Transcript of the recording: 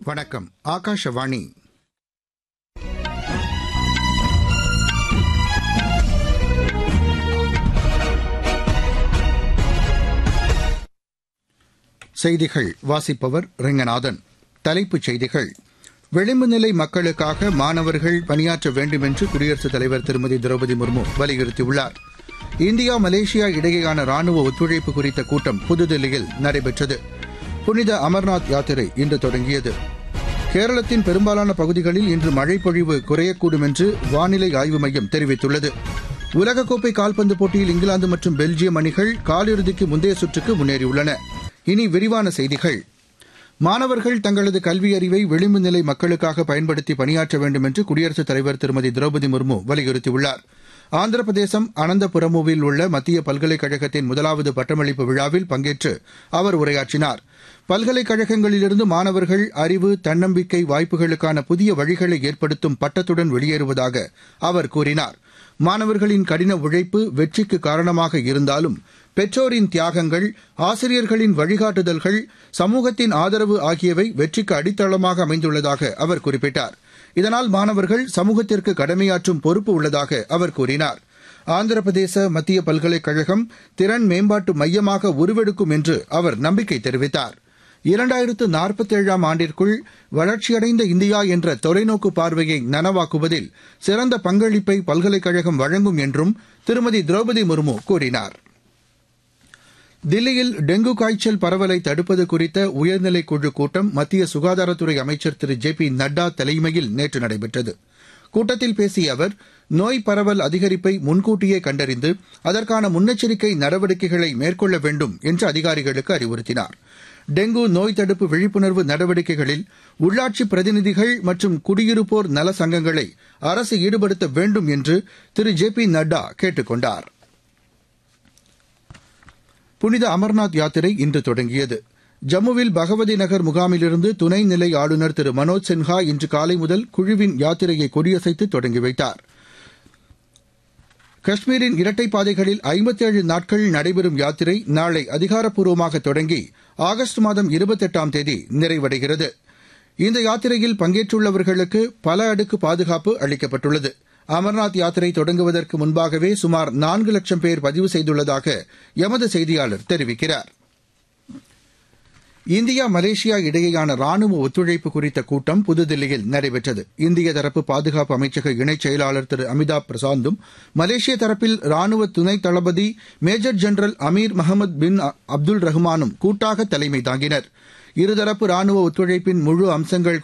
வணக்கம் ஆகாஷவாணி செய்திகள் வாசிப்பவர் ரெங்கநாதன் தலைப்புச் செய்திகள் விளிம்பு நிலை மக்களுக்காக மாணவர்கள் பணியாற்ற வேண்டும் என்று குடியரசுத் தலைவர் திருமதி திரௌபதி முர்மு வலியுறுத்தியுள்ளார் இந்தியா மலேசியா இடையேயான ராணுவ ஒத்துழைப்பு குறித்த கூட்டம் புதுதில்லியில் நடைபெற்றது புனித அமர்நாத் யாத்திரை இன்று தொடங்கியது கேரளத்தின் பெரும்பாலான பகுதிகளில் இன்று மழை பொழிவு குறையக்கூடும் என்று வானிலை ஆய்வு மையம் தெரிவித்துள்ளது உலகக்கோப்பை கால்பந்து போட்டியில் இங்கிலாந்து மற்றும் பெல்ஜியம் அணிகள் காலிறுதிக்கு முந்தைய சுற்றுக்கு முன்னேறியுள்ளன இனி விரிவான செய்திகள் மாணவர்கள் தங்களது கல்வி அறிவை விளிம்பு நிலை மக்களுக்காக பயன்படுத்தி பணியாற்ற வேண்டும் என்று குடியரசுத் தலைவர் திருமதி திரௌபதி முர்மு வலியுறுத்தியுள்ளார் ஆந்திர பிரதேசம் அனந்தபுரமுவில் உள்ள மத்திய பல்கலைக்கழகத்தின் முதலாவது பட்டமளிப்பு விழாவில் பங்கேற்று அவர் உரையாற்றினார் பல்கலைக்கழகங்களிலிருந்து மாணவர்கள் அறிவு தன்னம்பிக்கை வாய்ப்புகளுக்கான புதிய வழிகளை ஏற்படுத்தும் பட்டத்துடன் வெளியேறுவதாக அவர் கூறினார் மாணவர்களின் கடின உழைப்பு வெற்றிக்கு காரணமாக இருந்தாலும் பெற்றோரின் தியாகங்கள் ஆசிரியர்களின் வழிகாட்டுதல்கள் சமூகத்தின் ஆதரவு ஆகியவை வெற்றிக்கு அடித்தளமாக அமைந்துள்ளதாக அவர் குறிப்பிட்டார் இதனால் மாணவர்கள் சமூகத்திற்கு கடமையாற்றும் பொறுப்பு உள்ளதாக அவர் கூறினார் ஆந்திர பிரதேச மத்திய பல்கலைக்கழகம் திறன் மேம்பாட்டு மையமாக உருவெடுக்கும் என்று அவர் நம்பிக்கை தெரிவித்தார் இரண்டாயிரத்து நாற்பத்தேழாம் ஆண்டிற்குள் வளர்ச்சியடைந்த இந்தியா என்ற தொலைநோக்கு பார்வையை நனவாக்குவதில் சிறந்த பங்களிப்பை பல்கலைக்கழகம் வழங்கும் என்றும் திருமதி திரௌபதி முர்மு கூறினார் தில்லியில் டெங்கு காய்ச்சல் பரவலை தடுப்பது குறித்த உயர்நிலைக் குழு கூட்டம் மத்திய சுகாதாரத்துறை அமைச்சர் திரு ஜே பி நட்டா தலைமையில் நேற்று நடைபெற்றது கூட்டத்தில் பேசிய அவர் நோய் பரவல் அதிகரிப்பை முன்கூட்டியே கண்டறிந்து அதற்கான முன்னெச்சரிக்கை நடவடிக்கைகளை மேற்கொள்ள வேண்டும் என்று அதிகாரிகளுக்கு அறிவுறுத்தினார் டெங்கு நோய் தடுப்பு விழிப்புணர்வு நடவடிக்கைகளில் உள்ளாட்சி பிரதிநிதிகள் மற்றும் குடியிருப்போர் நல சங்கங்களை அரசு ஈடுபடுத்த வேண்டும் என்று திரு ஜே பி நட்டா கேட்டுக் கொண்டார் புனித அமர்நாத் யாத்திரை இன்று தொடங்கியது ஜம்முவில் பகவதி நகர் முகாமிலிருந்து துணைநிலை ஆளுநர் திரு மனோஜ் சின்ஹா இன்று காலை முதல் குழுவின் யாத்திரையை கொடியசைத்து தொடங்கி வைத்தார் காஷ்மீரின் இரட்டை பாதைகளில் ஐம்பத்தேழு நாட்கள் நடைபெறும் யாத்திரை நாளை அதிகாரப்பூர்வமாக தொடங்கி ஆகஸ்ட் மாதம் இருபத்தெட்டாம் தேதி நிறைவடைகிறது இந்த யாத்திரையில் பங்கேற்றுள்ளவர்களுக்கு பல அடுக்கு பாதுகாப்பு அளிக்கப்பட்டுள்ளது அமர்நாத் யாத்திரை தொடங்குவதற்கு முன்பாகவே சுமார் நான்கு லட்சம் பேர் பதிவு செய்துள்ளதாக எமது செய்தியாளர் தெரிவிக்கிறார் இந்தியா மலேசியா இடையேயான ராணுவ ஒத்துழைப்பு குறித்த கூட்டம் புதுதில்லியில் நடைபெற்றது இந்திய தரப்பு பாதுகாப்பு அமைச்சக இணைச் செயலாளர் திரு அமிதாப் பிரசாந்தும் மலேசிய தரப்பில் ராணுவ துணை தளபதி major general Amir Mohamad bin Abdul ரஹ்மானும் கூட்டாக தலைமை தாங்கினர் இருதரப்பு ராணுவ ஒத்துழைப்பின் முழு அம்சங்கள்